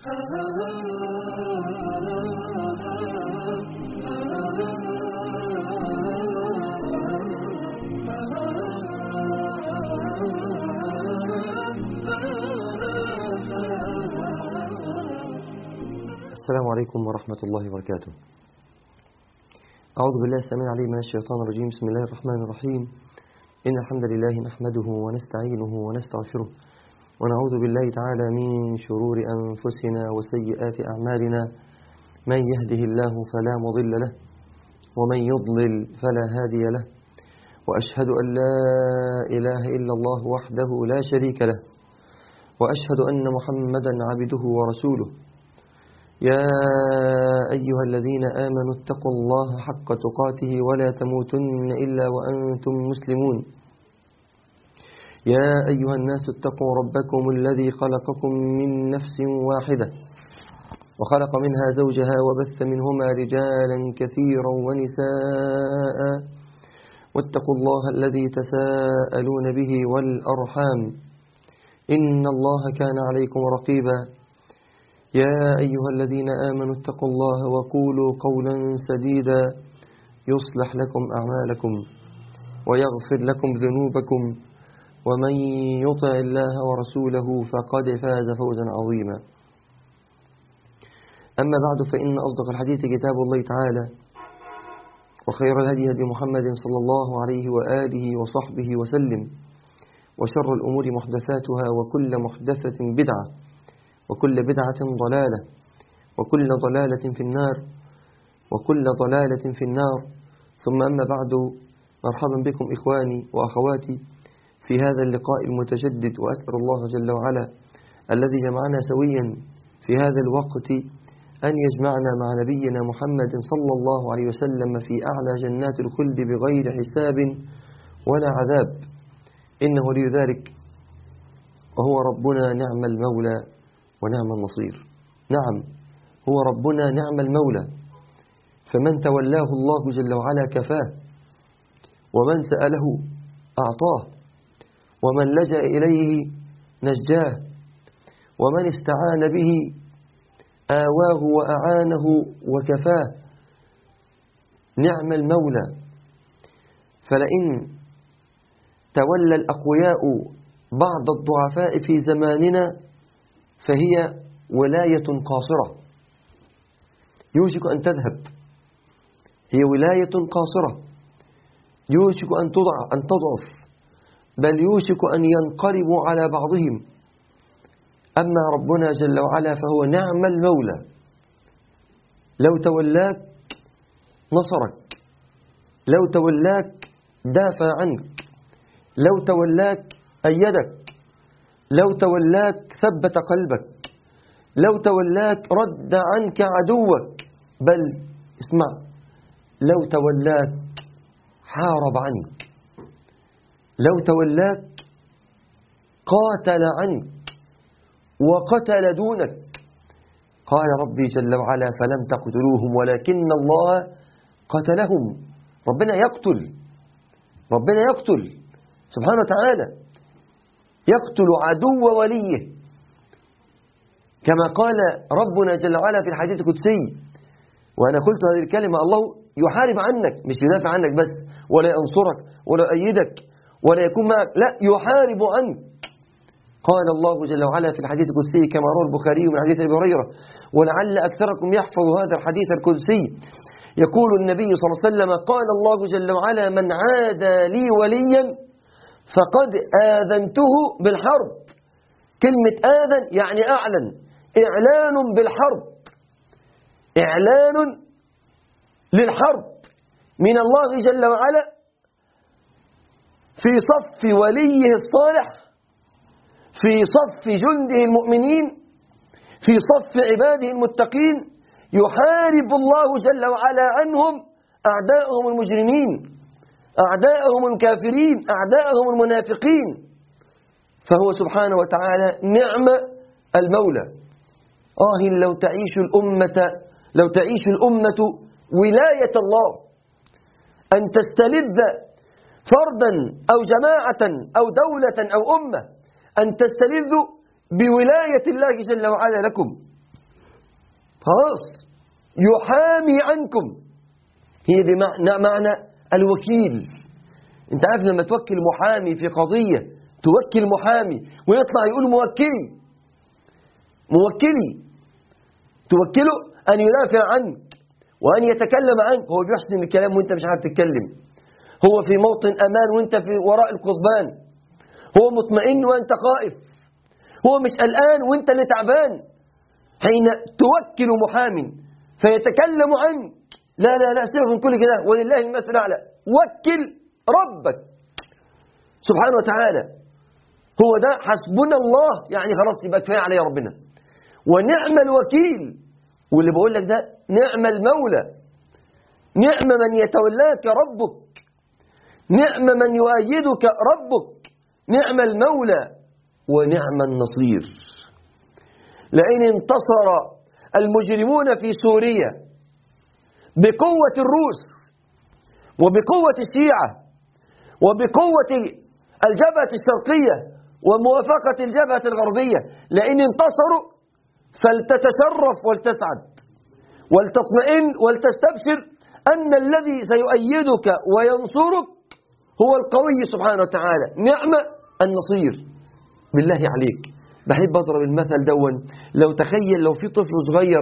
السلام عليكم ورحمة الله وبركاته أعوذ بالله السميع العليم من الشيطان الرجيم بسم الله الرحمن الرحيم إن الحمد لله نحمده ونستعينه ونستغفره ونعوذ بالله تعالى من شرور أنفسنا وسيئات أعمالنا من يهده الله فلا مضل له ومن يضلل فلا هادي له وأشهد أن لا إله إلا الله وحده لا شريك له وأشهد أن محمدا عبده ورسوله يا أيها الذين آمنوا اتقوا الله حق تقاته ولا تموتن إلا وأنتم مسلمون يا أيها الناس اتقوا ربكم الذي خلقكم من نفس واحدة وخلق منها زوجها وبث منهما رجالا كثيرا ونساء واتقوا الله الذي تساءلون به والأرحام إن الله كان عليكم رقيبا يا أيها الذين آمنوا اتقوا الله وقولوا قولا سديدا يصلح لكم أعمالكم ويغفر لكم ذنوبكم ومن يطع الله ورسوله فقد فاز فوزا عظيما أما بعد فإن أصدق الحديث كتاب الله تعالى وخير الهدي هدي محمد صلى الله عليه وآله وصحبه وسلم وشر الأمور محدثاتها وكل محدثة بدعة وكل بدعة ضلالة وكل ضلالة في النار وكل ضلالة في النار ثم أما بعد مرحبا بكم إخواني وأخواتي في هذا اللقاء المتجدد وأسأل الله جل وعلا الذي جمعنا سويا في هذا الوقت أن يجمعنا مع نبينا محمد صلى الله عليه وسلم في أعلى جنات الخلد بغير حساب ولا عذاب إنه لي ذلك وهو ربنا نعم المولى ونعم النصير نعم هو ربنا نعم المولى فمن تولاه الله جل وعلا كفاه ومن سأله أعطاه ومن لجأ إليه نجاه ومن استعان به آواه وأعانه وكفاه نعم المولى فلئن تولى الأقوياء بعض الضعفاء في زماننا فهي ولاية قاصرة يوشك أن تذهب هي ولاية قاصرة يوشك أن تضع أن تضعف بل يوشك أن ينقلبوا على بعضهم أما ربنا جل وعلا فهو نعم المولى لو تولاك نصرك لو تولاك دافع عنك لو تولاك أيدك لو تولاك ثبت قلبك لو تولاك رد عنك عدوك بل اسمع لو تولاك حارب عنك لو تولاك قاتل عنك وقتل دونك قال ربي جل وعلا فلم تقتلوهم ولكن الله قتلهم ربنا يقتل ربنا يقتل سبحانه وتعالى يقتل عدو وليه كما قال ربنا جل وعلا في الحديث القدسي وأنا قلت هذه الكلمة الله يحارب عنك مش يدافع عنك بس ولا ينصرك ولا يأيدك ولا يكون معك لا يحارب عنك قال الله جل وعلا في الحديث القدسي كما روى البخاري من حديث أبي هريرة ولعل أكثركم يحفظ هذا الحديث القدسي يقول النبي صلى الله عليه وسلم قال الله جل وعلا من عادى لي وليا فقد آذنته بالحرب كلمة آذن يعني أعلن إعلان بالحرب إعلان للحرب من الله جل وعلا في صف وليه الصالح في صف جنده المؤمنين في صف عباده المتقين يحارب الله جل وعلا عنهم أعداءهم المجرمين أعداءهم الكافرين أعداءهم المنافقين فهو سبحانه وتعالى نعم المولى آه لو تعيش الأمة لو تعيش الأمة ولاية الله أن تستلذ فردا أو جماعة أو دولة أو أمة أن تستلذ بولاية الله جل وعلا لكم خلاص يحامي عنكم هي دي معنى, معنى الوكيل انت عارف لما توكل محامي في قضية توكل محامي ويطلع يقول موكلي موكلي توكله أن يدافع عنك وأن يتكلم عنك هو بيحسن الكلام وانت مش عارف تتكلم هو في موطن أمان وانت في وراء القضبان هو مطمئن وانت خائف هو مش قلقان وانت اللي تعبان حين توكل محام فيتكلم عنك لا لا لا سيبك من كل كده ولله المثل الأعلى وكل ربك سبحانه وتعالى هو ده حسبنا الله يعني خلاص يبقى كفايه عليه ربنا ونعم الوكيل واللي بقول لك ده نعم المولى نعم من يتولاك ربك نعم من يؤيدك ربك نعم المولى ونعم النصير لئن انتصر المجرمون في سوريا بقوة الروس وبقوة الشيعة وبقوة الجبهة الشرقية وموافقة الجبهة الغربية لئن انتصروا فلتتشرف ولتسعد ولتطمئن ولتستبشر أن الذي سيؤيدك وينصرك هو القوي سبحانه وتعالى نعم النصير بالله عليك بحب أضرب المثل دون لو تخيل لو في طفل صغير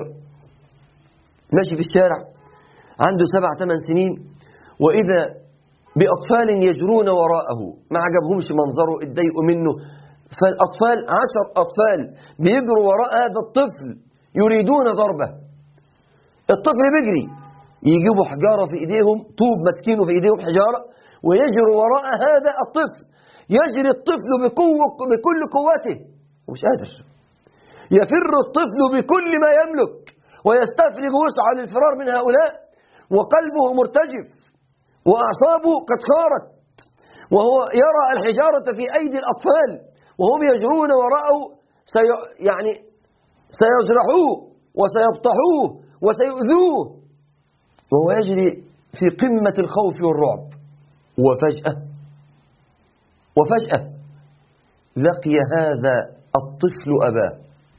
ماشي في الشارع عنده سبع ثمان سنين وإذا بأطفال يجرون وراءه ما عجبهمش منظره اتضايقوا منه فالأطفال عشر أطفال بيجروا وراء هذا الطفل يريدون ضربه الطفل بيجري يجيبوا حجارة في إيديهم طوب ماسكينه في إيديهم حجارة ويجروا وراء هذا الطفل يجري الطفل بقوة بكل قوته ومش قادر يفر الطفل بكل ما يملك ويستفرغ وسعى للفرار من هؤلاء وقلبه مرتجف وأعصابه قد خارت وهو يرى الحجارة في أيدي الأطفال وهم يجرون وراءه سي يعني سيجرحوه وسيبطحوه وسيؤذوه وهو يجري في قمة الخوف والرعب وفجأة وفجأة لقي هذا الطفل أباه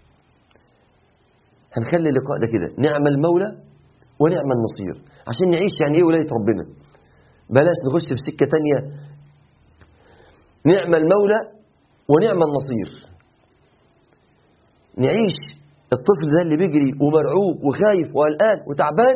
هنخلي اللقاء ده كده نعم المولى ونعم النصير عشان نعيش يعني ايه ولاية ربنا بلاش نخش في سكة تانية نعم المولى ونعم النصير نعيش الطفل ده اللي بيجري ومرعوب وخايف وقلقان وتعبان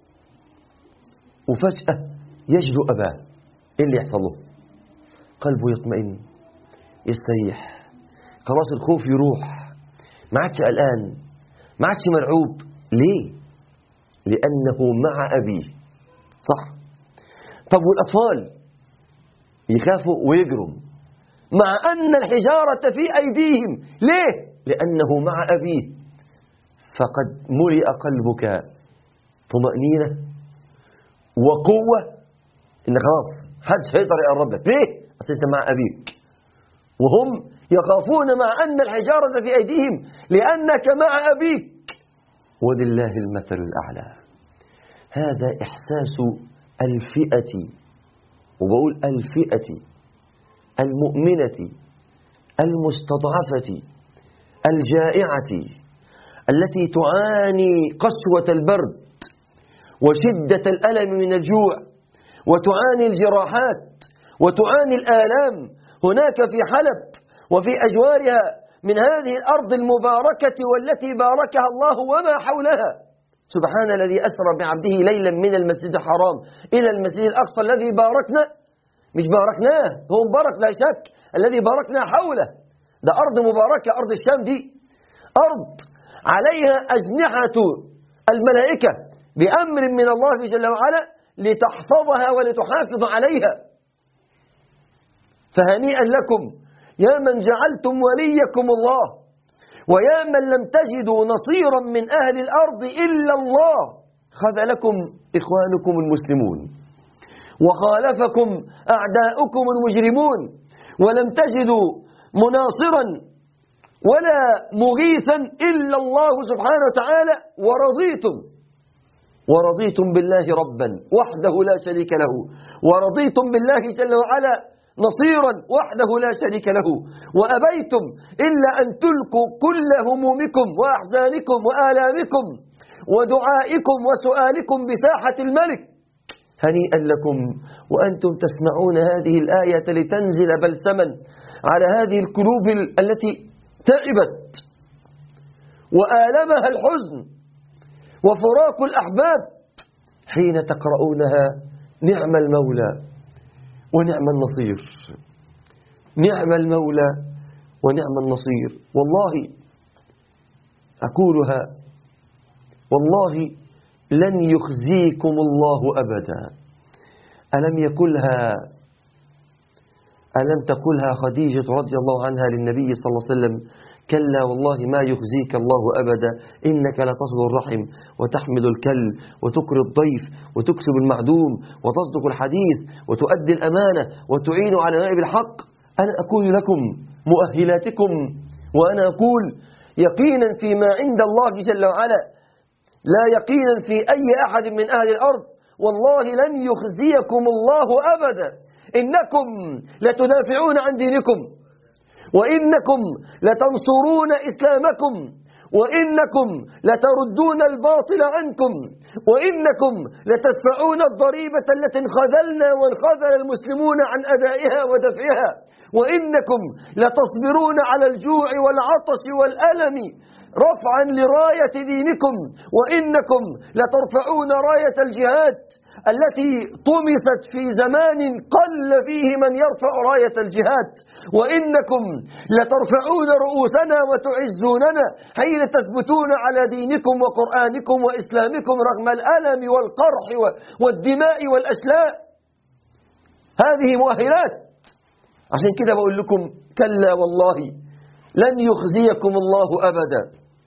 وفجأة يجلو أباه ايه اللي يحصل له قلبه يطمئن يستريح خلاص الخوف يروح ما عادش قلقان ما عادش مرعوب ليه لأنه مع أبيه صح طب والأطفال يخافوا ويجروا مع أن الحجارة في أيديهم ليه لأنه مع أبيه فقد ملئ قلبك طمأنينة وقوة إن خلاص حدش هيقدر يقرب لك ليه أصل أنت مع أبيك وهم يخافون مع أن الحجارة في أيديهم لأنك مع أبيك ولله المثل الأعلى هذا إحساس الفئة وبقول الفئة المؤمنة المستضعفة الجائعة التي تعاني قسوة البرد وشدة الألم من الجوع وتعاني الجراحات وتعاني الآلام هناك في حلب وفي أجوارها من هذه الأرض المباركة والتي باركها الله وما حولها سبحان الذي أسرى بعبده ليلا من المسجد الحرام إلى المسجد الأقصى الذي باركنا مش باركناه هو مبارك لا شك الذي باركنا حوله ده أرض مباركة أرض الشام دي أرض عليها أجنحة الملائكة بأمر من الله جل وعلا لتحفظها ولتحافظ عليها فهنيئا لكم يا من جعلتم وليكم الله ويا من لم تجدوا نصيرا من أهل الأرض إلا الله خذلكم إخوانكم المسلمون وخالفكم أعداؤكم المجرمون ولم تجدوا مناصرا ولا مغيثا إلا الله سبحانه وتعالى ورضيتم ورضيتم بالله ربا وحده لا شريك له ورضيتم بالله جل وعلا نصيرا وحده لا شريك له وأبيتم إلا أن تلقوا كل همومكم وأحزانكم وآلامكم ودعائكم وسؤالكم بساحة الملك هنيئا لكم وأنتم تسمعون هذه الآية لتنزل بلسما على هذه القلوب التي تعبت وآلمها الحزن وفراق الأحباب حين تقرؤونها نعم المولى ونعم النصير نعم المولى ونعم النصير والله أقولها والله لن يخزيكم الله أبدا ألم يقلها ألم تقلها خديجة رضي الله عنها للنبي صلى الله عليه وسلم كلا والله ما يخزيك الله أبدا إنك لتصل الرحم وتحمل الكل وتكري الضيف وتكسب المعدوم وتصدق الحديث وتؤدي الأمانة وتعين على نائب الحق أنا أقول لكم مؤهلاتكم وأنا أقول يقينا فيما عند الله جل وعلا لا يقينا في أي أحد من أهل الأرض والله لن يخزيكم الله أبدا إنكم لتدافعون عن دينكم وإنكم لتنصرون إسلامكم وإنكم لتردون الباطل عنكم وإنكم لتدفعون الضريبة التي انخذلنا وانخذل المسلمون عن أدائها ودفعها وإنكم لتصبرون على الجوع والعطش والألم رفعا لراية دينكم وإنكم لترفعون راية الجهاد التي طمست في زمان قل فيه من يرفع راية الجهاد وإنكم لترفعون رؤوسنا وتعزوننا حين تثبتون على دينكم وقرآنكم وإسلامكم رغم الألم والقرح والدماء والأشلاء هذه مؤهلات عشان كده بقول لكم كلا والله لن يخزيكم الله أبدا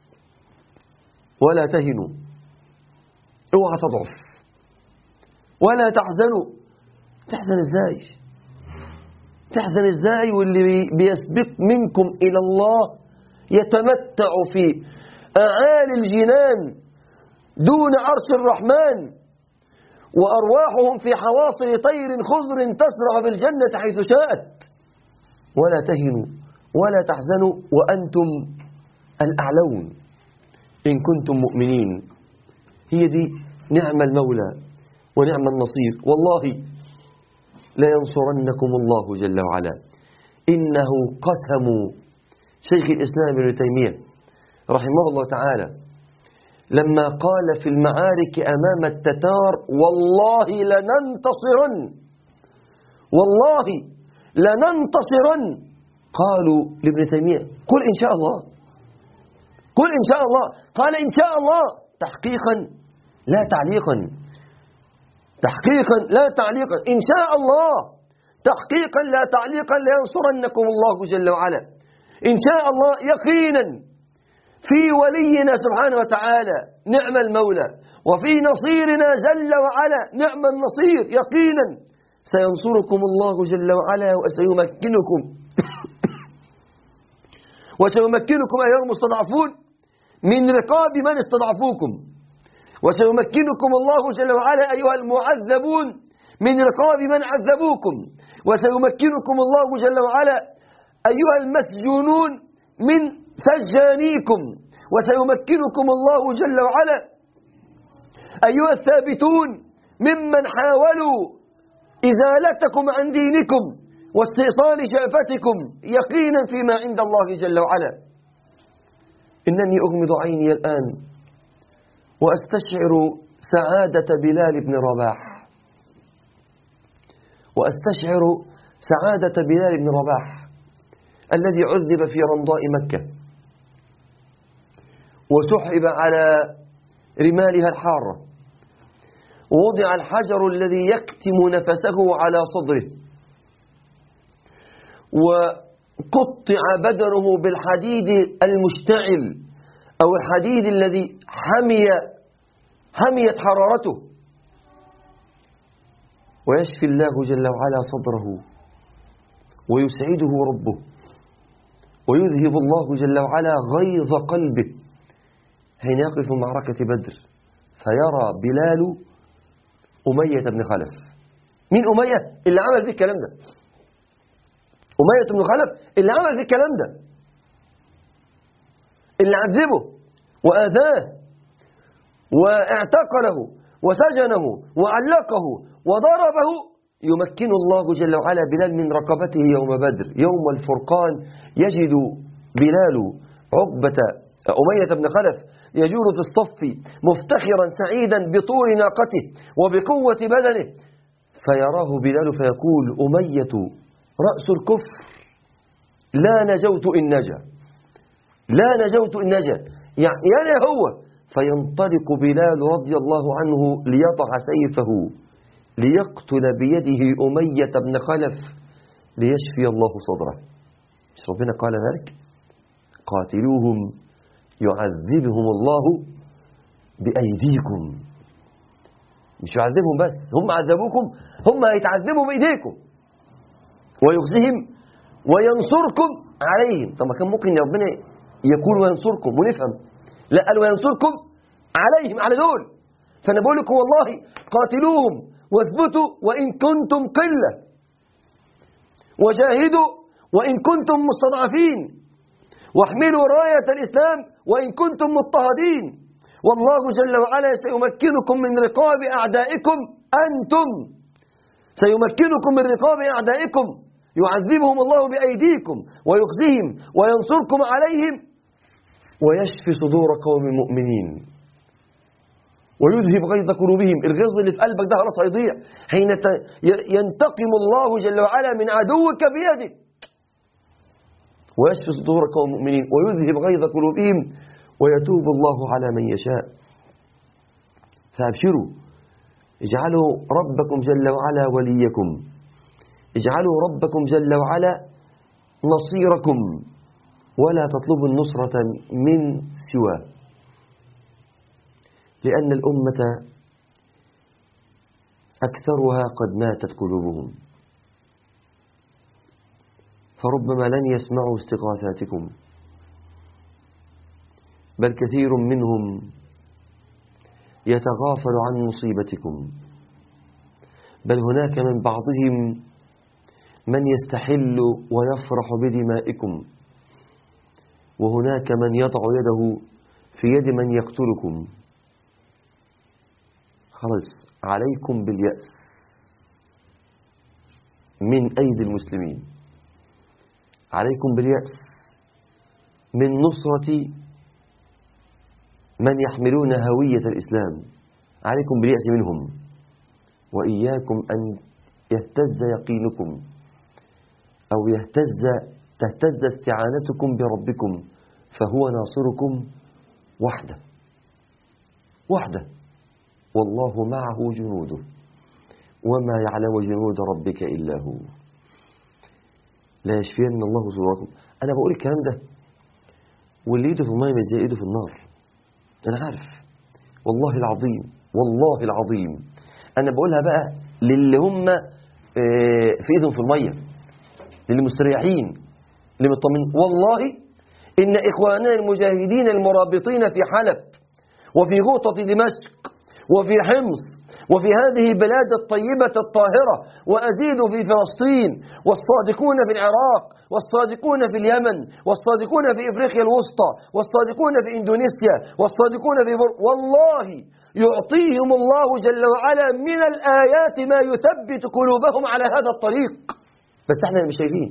ولا تهنوا اوعى تضعف ولا تحزنوا تحزن ازاي تحزن ازاي واللي بيسبق منكم الى الله يتمتع في اعالي الجنان دون عرش الرحمن وارواحهم في حواصل طير خضر تسرع في الجنه حيث شاءت ولا تهنوا ولا تحزنوا وانتم الاعلون ان كنتم مؤمنين هي دي نعم المولى ونعم النصير والله لينصرنكم الله جل وعلا إنه قسم شيخ الإسلام ابن تيمية رحمه الله تعالى لما قال في المعارك أمام التتار والله لننتصرن والله لننتصرن قالوا لابن تيمية قل إن شاء الله قل إن شاء الله قال إن شاء الله تحقيقا لا تعليقا تحقيقا لا تعليقا إن شاء الله تحقيقا لا تعليقا لينصرنكم الله جل وعلا إن شاء الله يقينا في ولينا سبحانه وتعالى نعم المولى وفي نصيرنا جل وعلا نعم النصير يقينا سينصركم الله جل وعلا وسيمكنكم وسيمكنكم أيها المستضعفون من رقاب من استضعفوكم وسيمكنكم الله جل وعلا أيها المعذبون من رقاب من عذبوكم وسيمكنكم الله جل وعلا أيها المسجونون من سجانيكم وسيمكنكم الله جل وعلا أيها الثابتون ممن حاولوا إزالتكم عن دينكم واستئصال شأفتكم يقينا فيما عند الله جل وعلا إنني أغمض عيني الآن وأستشعر سعادة بلال بن رباح وأستشعر سعادة بلال بن رباح الذي عذب في رمضاء مكة وسحب على رمالها الحارة ووضع الحجر الذي يكتم نفسه على صدره وقطع بدنه بالحديد المشتعل أو الحديد الذي حمي حميت حرارته ويشفي الله جل وعلا صدره ويسعده ربه ويذهب الله جل وعلا غيظ قلبه حين يقف معركة بدر فيرى بلال أمية بن خلف مين أمية اللي عمل فيه الكلام ده أمية بن خلف اللي عمل فيه الكلام ده اللي عذبه وآذاه واعتقله وسجنه وعلقه وضربه يمكن الله جل وعلا بلال من رقبته يوم بدر يوم الفرقان يجد بلال عقبة أمية بن خلف يجول في الصف مفتخرا سعيدا بطول ناقته وبقوة بدنه فيراه بلال فيقول أمية رأس الكفر لا نجوت إن نجا لا نجوت إن نجا يعني أنا هو فينطلق بلال رضي الله عنه ليضع سيفه ليقتل بيده أمية بن خلف ليشفي الله صدره مش ربنا قال ذلك قاتلوهم يعذبهم الله بأيديكم مش يعذبهم بس هم عذبوكم هم هيتعذبوا بإيديكم ويخزهم وينصركم عليهم طب ما كان ممكن يا ربنا يقول وينصركم ونفهم لا قال وينصركم عليهم على دول فأنا بقول لكم والله قاتلوهم واثبتوا وإن كنتم قلة وجاهدوا وإن كنتم مستضعفين واحملوا راية الإسلام وإن كنتم مضطهدين والله جل وعلا سيمكنكم من رقاب أعدائكم أنتم سيمكنكم من رقاب أعدائكم يعذبهم الله بأيديكم ويخزيهم وينصركم عليهم ويشفي صدور قوم مؤمنين ويذهب غيظ قلوبهم الغيظ اللي في قلبك ده خلاص هيضيع حين ينتقم الله جل وعلا من عدوك بيدك ويشفي صدور قوم مؤمنين ويذهب غيظ قلوبهم ويتوب الله على من يشاء فابشروا اجعلوا ربكم جل وعلا وليكم اجعلوا ربكم جل وعلا نصيركم ولا تطلبوا النصرة من سواه لأن الأمة أكثرها قد ماتت قلوبهم فربما لن يسمعوا استغاثاتكم بل كثير منهم يتغافل عن مصيبتكم بل هناك من بعضهم من يستحل ويفرح بدمائكم وهناك من يضع يده في يد من يقتلكم خلاص عليكم باليأس من أيدي المسلمين عليكم باليأس من نصرة من يحملون هوية الإسلام عليكم باليأس منهم وإياكم أن يهتز يقينكم أو يهتز تهتز استعانتكم بربكم فهو ناصركم وحده وحده والله معه جنوده وما يعلم جنود ربك إلا هو لا يشفين الله صدوركم أنا بقول الكلام ده واللي يده في المية مش زي ايده في النار أنا عارف والله العظيم والله العظيم أنا بقولها بقى للي هم في ايدهم في المية للي مستريحين اللي مطمئنين والله إن إخواننا المجاهدين المرابطين في حلب وفي غوطة دمشق وفي حمص وفي هذه البلاد الطيبة الطاهرة وأزيد في فلسطين والصادقون في العراق والصادقون في اليمن والصادقون في إفريقيا الوسطى والصادقون في إندونيسيا والصادقون في بر... والله يعطيهم الله جل وعلا من الآيات ما يثبت قلوبهم على هذا الطريق بس احنا مش شايفين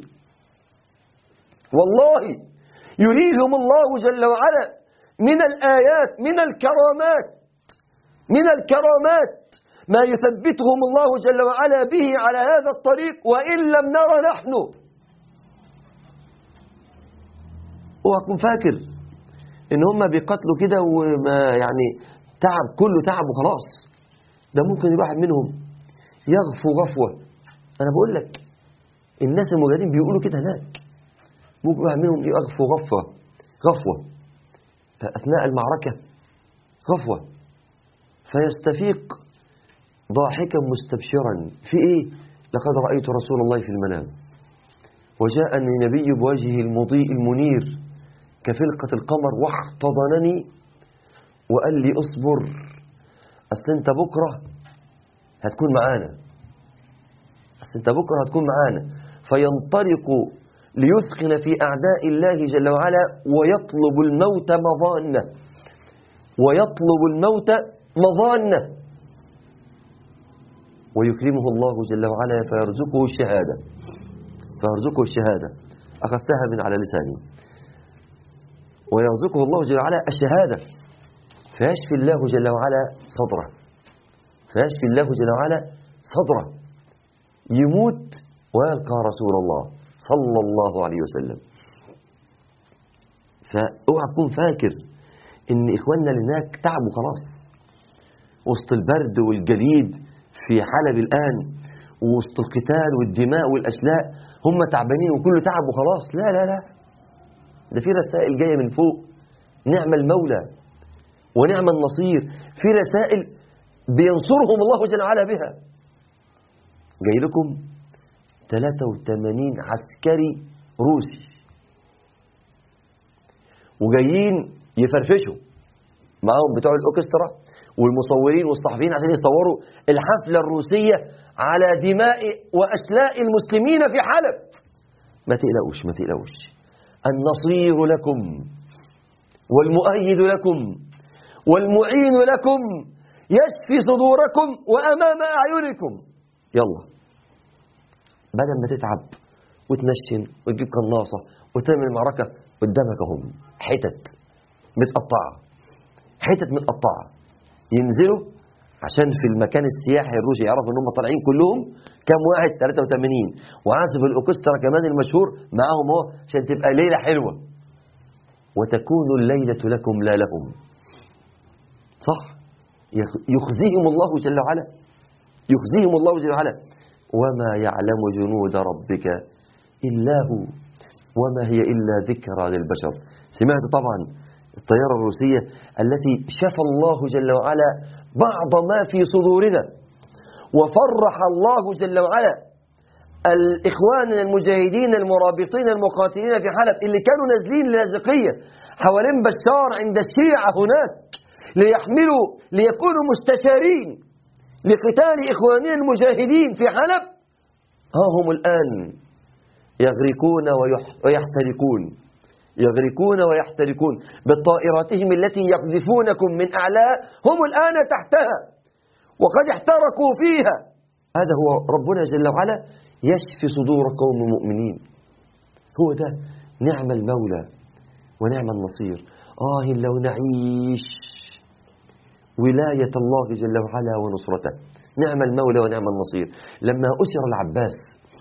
والله يريهم الله جل وعلا من الآيات من الكرامات من الكرامات ما يثبتهم الله جل وعلا به على هذا الطريق وإن لم نرى نحن وأكون فاكر إن هم بيقتلوا كده وما يعني تعب كله تعب وخلاص ده ممكن الواحد منهم يغفو غفوة أنا بقول لك الناس المجاهدين بيقولوا كده هناك ممكن واحد منهم يغفو غفوة غفوة أثناء المعركة غفوة فيستفيق ضاحكا مستبشرا في ايه لقد رأيت رسول الله في المنام وجاءني نبي بوجهه المضيء المنير كفلقة القمر واحتضنني وقال لي اصبر اصل انت بكرة هتكون معانا اصل انت بكرة هتكون معانا فينطلق ليثخن في أعداء الله جل وعلا ويطلب الموت مظانه ويطلب الموت مظانة ويكرمه الله جل وعلا فيرزقه الشهادة فيرزقه الشهادة أخذتها من على لساني ويرزقه الله جل وعلا الشهادة فيشفي الله جل وعلا صدره فيشفي الله جل وعلا صدره يموت ويلقى رسول الله صلى الله عليه وسلم فاوعى تكون فاكر ان اخواننا اللي هناك تعبوا خلاص وسط البرد والجليد في حلب الان وسط القتال والدماء والاشلاء هم تعبانين وكله تعب وخلاص لا لا لا ده في رسائل جايه من فوق نعم المولى ونعم النصير في رسائل بينصرهم الله جل وعلا بها جاي لكم 83 عسكري روسي وجايين يفرفشوا معاهم بتوع الاوركسترا والمصورين والصحفيين عشان يصوروا الحفلة الروسية على دماء وأشلاء المسلمين في حلب ما تقلقوش ما تقلقوش النصير لكم والمؤيد لكم والمعين لكم يشفي صدوركم وأمام أعينكم يلا بدل ما تتعب وتنشن وتجيب قناصة وتعمل معركة قدامك هم حتت متقطعة حتت متقطعة ينزلوا عشان في المكان السياحي الروسي يعرفوا ان هم طالعين كلهم كام واحد 83 وعازف الاوركسترا كمان المشهور معاهم هو عشان تبقى ليله حلوه وتكون الليله لكم لا لهم صح يخزيهم الله جل وعلا يخزيهم الله جل وعلا وما يعلم جنود ربك الا هو وما هي الا ذكرى للبشر سمعت طبعا الطيارة الروسية التي شفى الله جل وعلا بعض ما في صدورنا وفرح الله جل وعلا الإخوان المجاهدين المرابطين المقاتلين في حلب اللي كانوا نازلين للاذقية حوالين بشار عند الشيعة هناك ليحملوا ليكونوا مستشارين لقتال إخواننا المجاهدين في حلب ها هم الآن يغرقون ويحترقون يغرقون ويحترقون بطائراتهم التي يقذفونكم من أعلى هم الآن تحتها وقد احترقوا فيها هذا هو ربنا جل وعلا يشفي صدور قوم مؤمنين هو ده نعم المولى ونعم النصير آه لو نعيش ولاية الله جل وعلا ونصرته نعم المولى ونعم النصير لما أسر العباس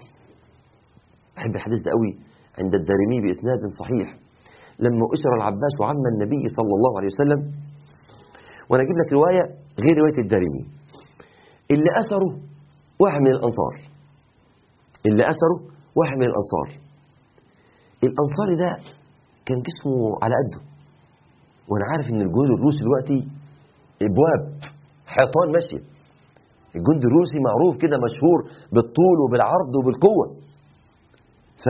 أحب الحديث ده قوي عند الدارمي بإسناد صحيح لما أسر العباس وعم النبي صلى الله عليه وسلم وأنا أجيب لك رواية غير رواية الدارمي اللي أسره واحد من الأنصار اللي أسره واحد من الأنصار الأنصاري ده كان جسمه على قده وأنا عارف إن الجنود الروسي دلوقتي أبواب حيطان ماشية الجند الروسي معروف كده مشهور بالطول وبالعرض وبالقوة ف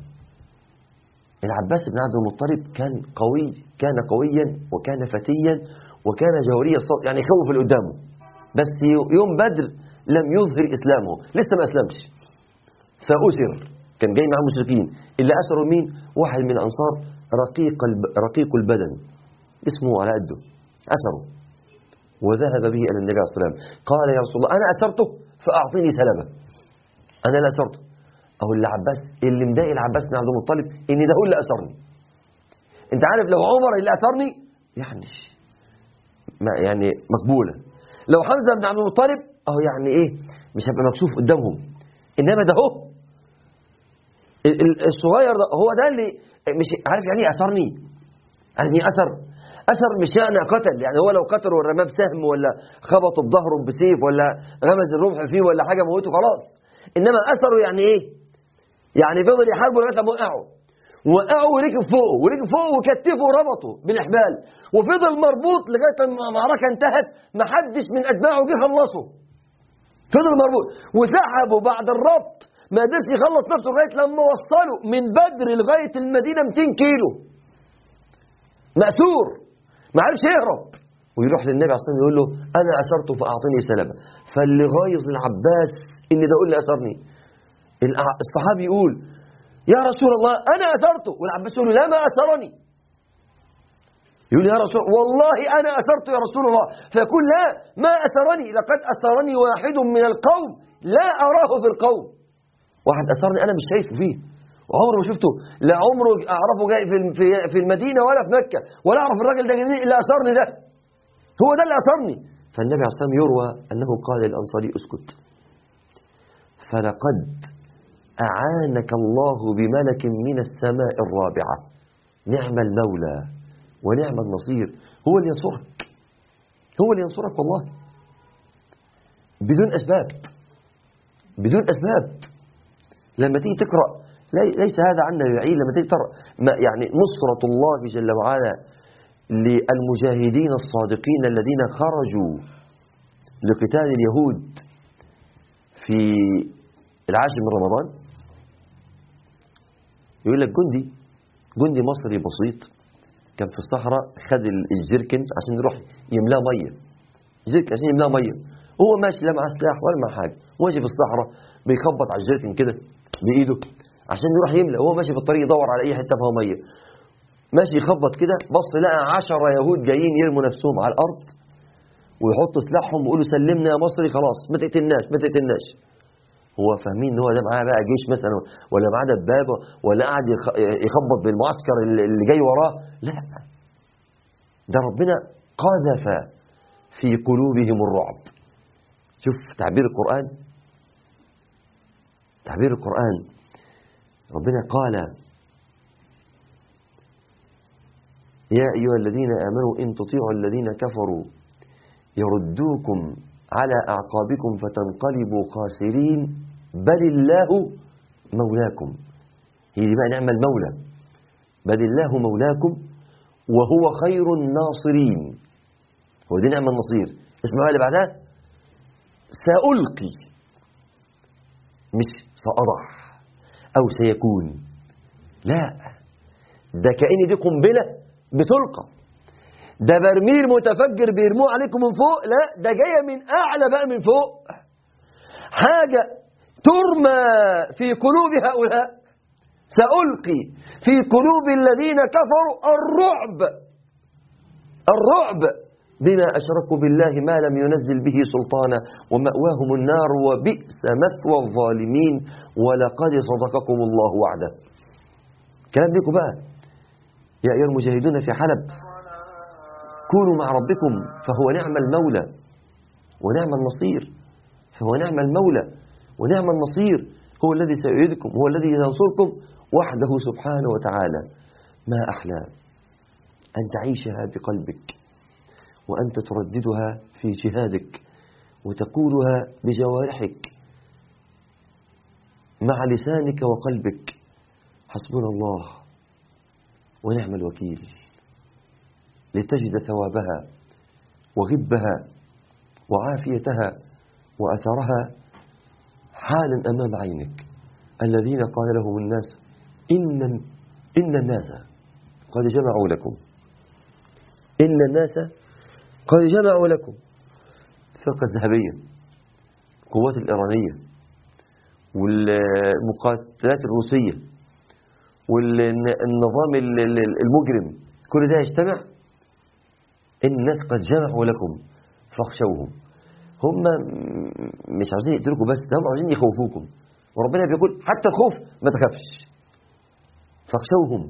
العباس بن عبد المطلب كان قوي كان قويا وكان فتيا وكان جوهري الصوت يعني يخوف اللي قدامه بس يوم بدر لم يظهر اسلامه لسه ما اسلمش فاسر كان جاي مع المشركين اللي اسروا مين واحد من الانصار رقيق الب... رقيق البدن اسمه على قده اسره وذهب به الى النبي عليه الصلاه والسلام قال يا رسول الله انا اسرته فاعطيني سلبه انا لا اسرته أو اللي عباس اللي مضايق العباس بن عبد المطلب إن ده هو اللي أسرني أنت عارف لو عمر اللي أسرني يعني ما يعني مقبولة لو حمزة بن عبد المطلب أهو يعني إيه مش هبقى مكسوف قدامهم إنما ده هو الصغير ده هو ده اللي مش عارف يعني ايه أسرني يعني ايه أسر أسر مش يعني قتل يعني هو لو قتل ورماه بسهم ولا خبطه بظهره بسيف ولا غمز الرمح فيه ولا حاجة موته خلاص إنما أسره يعني إيه يعني فضل يحاربه لغايه لما وقعوا وقعوا وركب فوقه وركب فوقه وكتفه وربطه بالاحبال وفضل مربوط لغايه لما المعركه انتهت ما حدش من اتباعه جه خلصه فضل مربوط وسحبه بعد الربط ما قدرش يخلص نفسه لغايه لما وصله من بدر لغايه المدينه 200 كيلو مأسور ما عرفش يهرب ويروح للنبي عليه الصلاه والسلام يقول له انا اسرته فاعطني سلبه فاللي غايظ العباس ان ده يقول لي اسرني الصحابي يقول يا رسول الله أنا أسرته والعباس يقول لا ما أسرني يقول يا رسول والله أنا أسرت يا رسول الله فيقول لا ما أسرني لقد أسرني واحد من القوم لا أراه في القوم واحد أسرني أنا مش شايفه فيه وعمره ما شفته لا عمره أعرفه جاي في في في المدينة ولا في مكة ولا أعرف الراجل ده منين اللي أسرني ده هو ده اللي أسرني فالنبي عليه الصلاة والسلام يروى أنه قال للأنصاري اسكت فلقد أعانك الله بملك من السماء الرابعة نعم المولى ونعم النصير هو اللي ينصرك هو اللي ينصرك والله بدون أسباب بدون أسباب لما تيجي تقرأ لي- ليس هذا عنا بعيد لما تيجي تقرأ ما- يعني نصرة الله جل وعلا للمجاهدين الصادقين الذين خرجوا لقتال اليهود في العاشر من رمضان يقول لك جندي جندي مصري بسيط كان في الصحراء خد الجيركن عشان يروح يملاه ميه جيركن عشان يملاه ميه هو ماشي لا معاه سلاح ولا معاه حاجه ماشي في الصحراء بيخبط على الجيركن كده بايده عشان يروح يملى وهو ماشي في الطريق يدور على اي حته فيها ميه ماشي يخبط كده بص لقى عشرة يهود جايين يرموا نفسهم على الارض ويحطوا سلاحهم ويقولوا سلمنا يا مصري خلاص ما تقتلناش ما تقتلناش هو فاهمين ان هو ده معاه بقى جيش مثلا ولا معاه دبابه ولا قاعد يخ- يخبط بالمعسكر اللي اللي جاي وراه لا ده ربنا قذف في قلوبهم الرعب شوف تعبير القرآن تعبير القرآن ربنا قال يا أيها الذين آمنوا إن تطيعوا الذين كفروا يردوكم على أعقابكم فتنقلبوا خاسرين بل الله مولاكم هي دي بقى نعم المولى بل الله مولاكم وهو خير الناصرين هو دي نعم النصير اسمعوا اللي بعدها سألقي مش سأضع أو سيكون لا ده كأن دي قنبلة بتلقى ده برميل متفجر بيرموه عليكم من فوق لا ده جاية من أعلى بقى من فوق حاجة ترمى في قلوب هؤلاء سألقي في قلوب الذين كفروا الرعب الرعب بما أشركوا بالله ما لم ينزل به سلطانا ومأواهم النار وبئس مثوى الظالمين ولقد صدقكم الله وعده كلام لكم بقى يا أيها المجاهدون في حلب كونوا مع ربكم فهو نعم المولى ونعم النصير فهو نعم المولى ونعم النصير هو الذي سيؤيدكم هو الذي ينصركم وحده سبحانه وتعالى ما أحلى أن تعيشها بقلبك وأنت ترددها في جهادك وتقولها بجوارحك مع لسانك وقلبك حسبنا الله ونعم الوكيل لتجد ثوابها وغبها وعافيتها وأثرها حالا أمام عينك الذين قال لهم الناس إن, إن الناس قد جمعوا لكم إن الناس قد جمعوا لكم الفرقة الذهبية القوات الإيرانية والمقاتلات الروسية والنظام المجرم كل ده يجتمع إن الناس قد جمعوا لكم فاخشوهم هم مش عاوزين يقتلوكم بس ده هم عاوزين يخوفوكم وربنا بيقول حتى الخوف ما تخافش فاخشوهم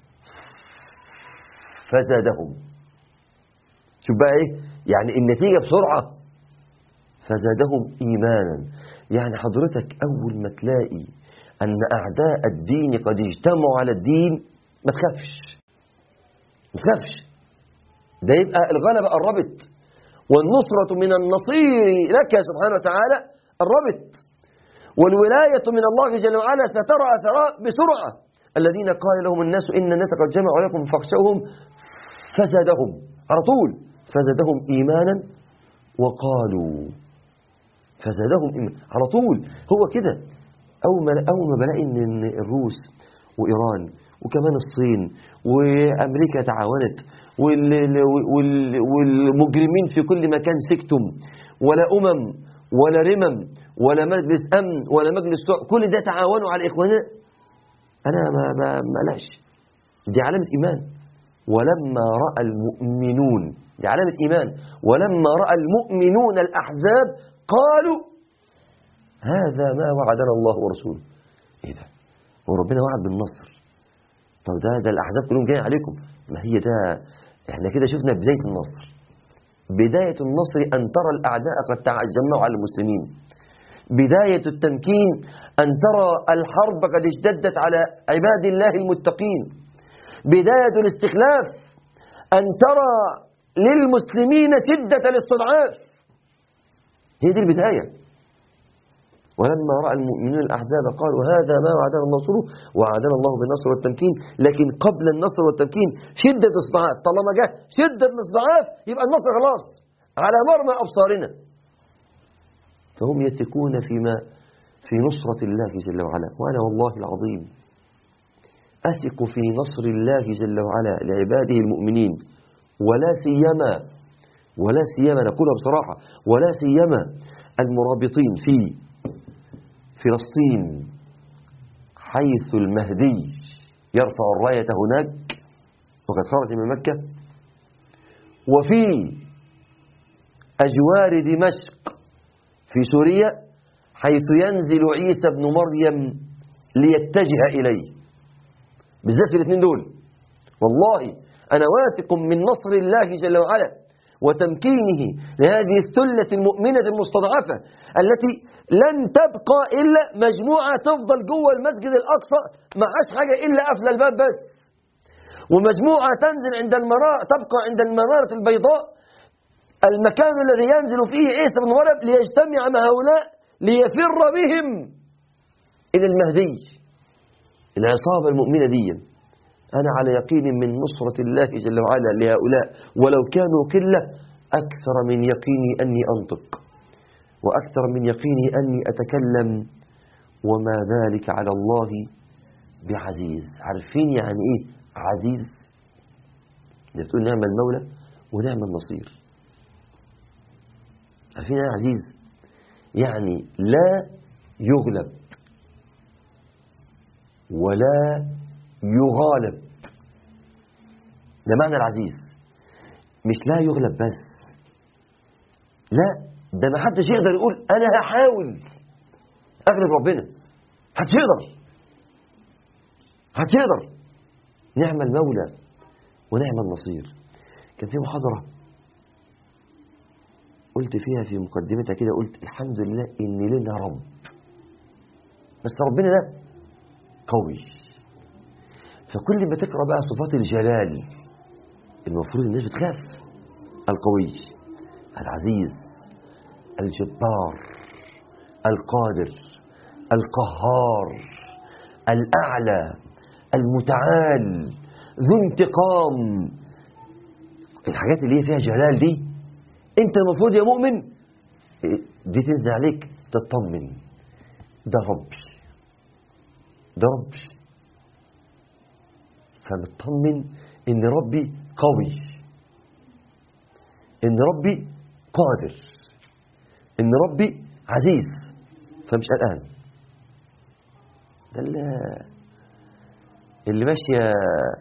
فزادهم شوف بقى ايه يعني النتيجة بسرعة فزادهم إيمانا يعني حضرتك أول ما تلاقي أن أعداء الدين قد اجتمعوا على الدين ما تخافش ما تخافش ده يبقى الغلبة قربت والنصرة من النصير لك سبحانه وتعالى قربت والولاية من الله جل وعلا سترى أثراء بسرعة الذين قال لهم الناس إن الناس قد جمعوا لكم فاخشوهم فزادهم على طول فزادهم إيمانا وقالوا فزادهم إيمانا على طول هو كده أول ما أول ما بلاقي إن الروس وإيران وكمان الصين وأمريكا تعاونت والمجرمين في كل مكان سكتم ولا أمم ولا رمم ولا مجلس أمن ولا مجلس سوء كل ده تعاونوا على إخواننا أنا ما ما ما لاش دي علامة إيمان ولما رأى المؤمنون دي علامة إيمان ولما رأى المؤمنون الأحزاب قالوا هذا ما وعدنا الله ورسوله إيه ده هو ربنا وعد بالنصر طب ده ده الأحزاب كلهم جاي عليكم ما هي ده احنا كده شفنا بداية النصر بداية النصر أن ترى الأعداء قد تجمعوا على المسلمين بداية التمكين أن ترى الحرب قد اشتدت على عباد الله المتقين بداية الاستخلاف أن ترى للمسلمين شدة الاستضعاف هي دي البداية ولما رأى المؤمنون الأحزاب قالوا هذا ما وعدنا الله ورسوله وعدنا الله بالنصر والتمكين لكن قبل النصر والتمكين شدة الاستضعاف طالما جه شدة الاستضعاف يبقى النصر خلاص على مرمى أبصارنا فهم يثقون فيما في نصرة الله جل وعلا وأنا والله العظيم أثق في نصر الله جل وعلا لعباده المؤمنين ولا سيما ولا سيما نقولها بصراحة ولا سيما المرابطين في فلسطين حيث المهدي يرفع الراية هناك وقد خرج من مكة وفي أجوار دمشق في سوريا حيث ينزل عيسى بن مريم ليتجه إليه بالذات الاثنين دول والله أنا واثق من نصر الله جل وعلا وتمكينه لهذه الثلة المؤمنة المستضعفة التي لن تبقى إلا مجموعة تفضل جوه المسجد الأقصى معاش حاجة إلا قفل الباب بس ومجموعة تنزل عند المنارة تبقى عند المنارة البيضاء المكان الذي ينزل فيه عيسى بن مريم ليجتمع مع هؤلاء ليفر بهم إلى المهدي العصابة المؤمنة دي أنا على يقين من نصرة الله جل وعلا لهؤلاء ولو كانوا قلة أكثر من يقيني أني أنطق وأكثر من يقيني أني أتكلم وما ذلك على الله بعزيز عارفين يعني إيه عزيز اللي بتقول نعم المولى ونعم النصير عارفين يعني عزيز يعني لا يغلب ولا يغالب ده معنى العزيز مش لا يغلب بس لا ده ما حدش يقدر يقول انا هحاول اغلب ربنا محدش يقدر محدش يقدر نعم المولى ونعم النصير كان في محاضرة قلت فيها في مقدمتها كده قلت الحمد لله ان لنا رب بس ربنا ده قوي فكل ما تقرأ بقى صفات الجلال المفروض الناس بتخاف القوي العزيز الجبار القادر القهار الأعلى المتعال ذو انتقام الحاجات اللي هي فيها جلال دي انت المفروض يا مؤمن دي تنزل عليك تطمن ده ربي ده ربي فمطمن ان ربي قوي ان ربي قادر ان ربي عزيز فمش قلقان ده اللي, اللي ماشيه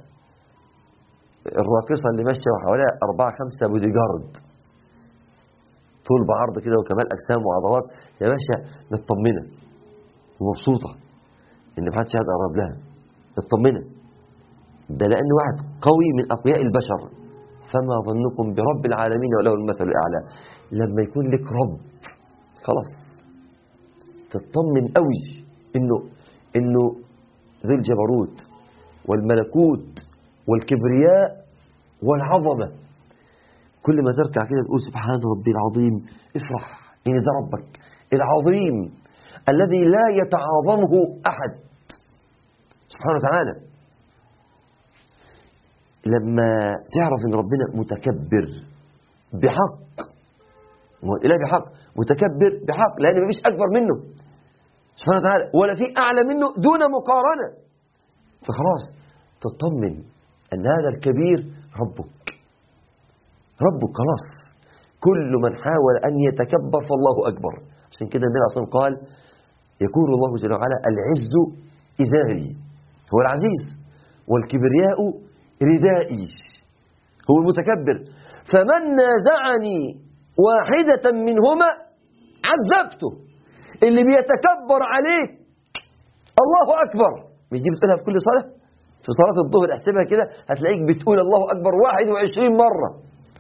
الراقصه اللي ماشيه وحواليها أربعة خمسة بودي جارد طول بعرض كده وكمال أجسام وعضلات يا باشا مطمنة ومبسوطة إن محدش قاعد يقرب لها مطمنة ده لأن واحد قوي من أقوياء البشر فما ظنكم برب العالمين وله المثل الأعلى لما يكون لك رب خلاص تطمن قوي إنه إنه ذو الجبروت والملكوت والكبرياء والعظمة كل ما تركع كده تقول سبحان ربي العظيم افرح إن ده ربك العظيم الذي لا يتعاظمه أحد سبحانه وتعالى لما تعرف ان ربنا متكبر بحق هو الاله بحق متكبر بحق لان مفيش اكبر منه سبحانه وتعالى ولا في اعلى منه دون مقارنه فخلاص تطمن ان هذا الكبير ربك ربك خلاص كل من حاول ان يتكبر فالله اكبر عشان كده النبي اصلا قال يقول الله جل وعلا العز ازاري هو العزيز والكبرياء ردائي هو المتكبر فمن نازعني واحدة منهما عذبته اللي بيتكبر عليك الله أكبر مش دي بتقولها في كل صلاة في صلاة الظهر احسبها كده هتلاقيك بتقول الله أكبر 21 مرة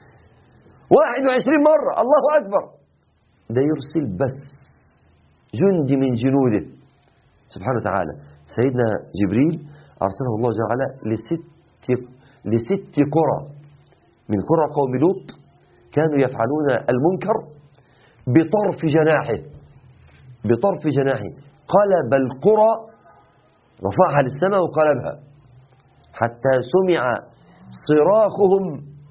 21 مرة الله أكبر ده يرسل بس جندي من جنوده سبحانه وتعالى سيدنا جبريل أرسله الله جل وعلا لست لست قرى من قرى قوم لوط كانوا يفعلون المنكر بطرف جناحه بطرف جناحه قلب القرى رفعها للسماء وقلبها حتى سمع صراخهم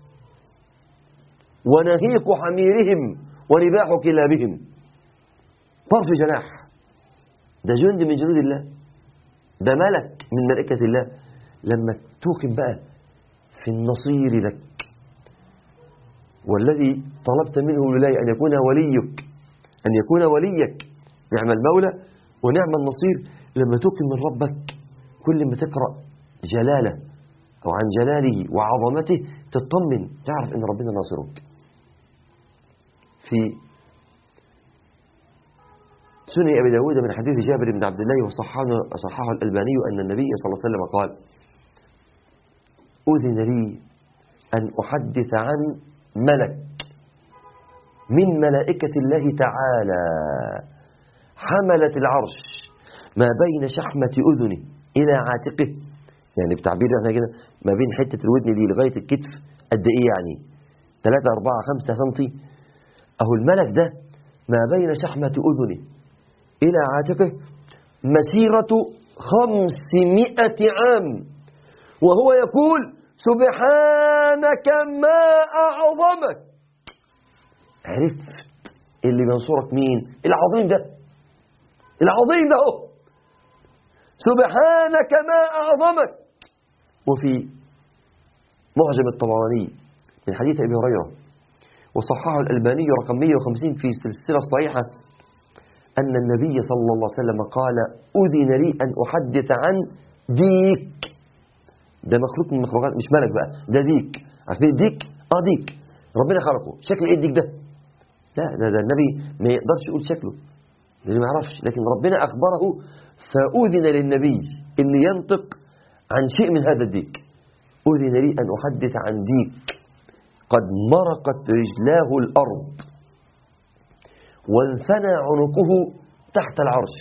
ونهيق حميرهم ونباح كلابهم طرف جناح ده جند من جنود الله ده ملك من ملائكة الله لما توقن بقى في النصير لك والذي طلبت منه الولاية أن يكون وليك أن يكون وليك نعم المولى ونعم النصير لما توقن من ربك كل ما تقرأ جلاله أو عن جلاله وعظمته تطمن تعرف أن ربنا ناصرك في سنن أبي داود من حديث جابر بن عبد الله وصححه الألباني أن النبي صلى الله عليه وسلم قال أذن لي أن أحدث عن ملك من ملائكة الله تعالى حملت العرش ما بين شحمة أذنه إلى عاتقه يعني بتعبير احنا كده ما بين حتة الودن دي لغاية الكتف قد إيه يعني 3 4 5 سنتي أهو الملك ده ما بين شحمة أذنه إلى عاتقه مسيرة خمسمائة عام وهو يقول سبحانك ما أعظمك عرفت اللي بينصرك مين العظيم ده العظيم ده هو سبحانك ما أعظمك وفي معجم الطبراني من حديث أبي هريرة وصححه الألباني رقم 150 في السلسلة الصحيحة أن النبي صلى الله عليه وسلم قال أذن لي أن أحدث عن ديك ده مخلوق من المخلوقات مش ملك بقى ده ديك عارفين الديك اه ديك ربنا خلقه شكل ايه الديك ده لا ده, ده النبي ما يقدرش يقول شكله لانه ما يعرفش لكن ربنا اخبره فاذن للنبي ان ينطق عن شيء من هذا الديك اذن لي ان احدث عن ديك قد مرقت رجلاه الارض وانثنى عنقه تحت العرش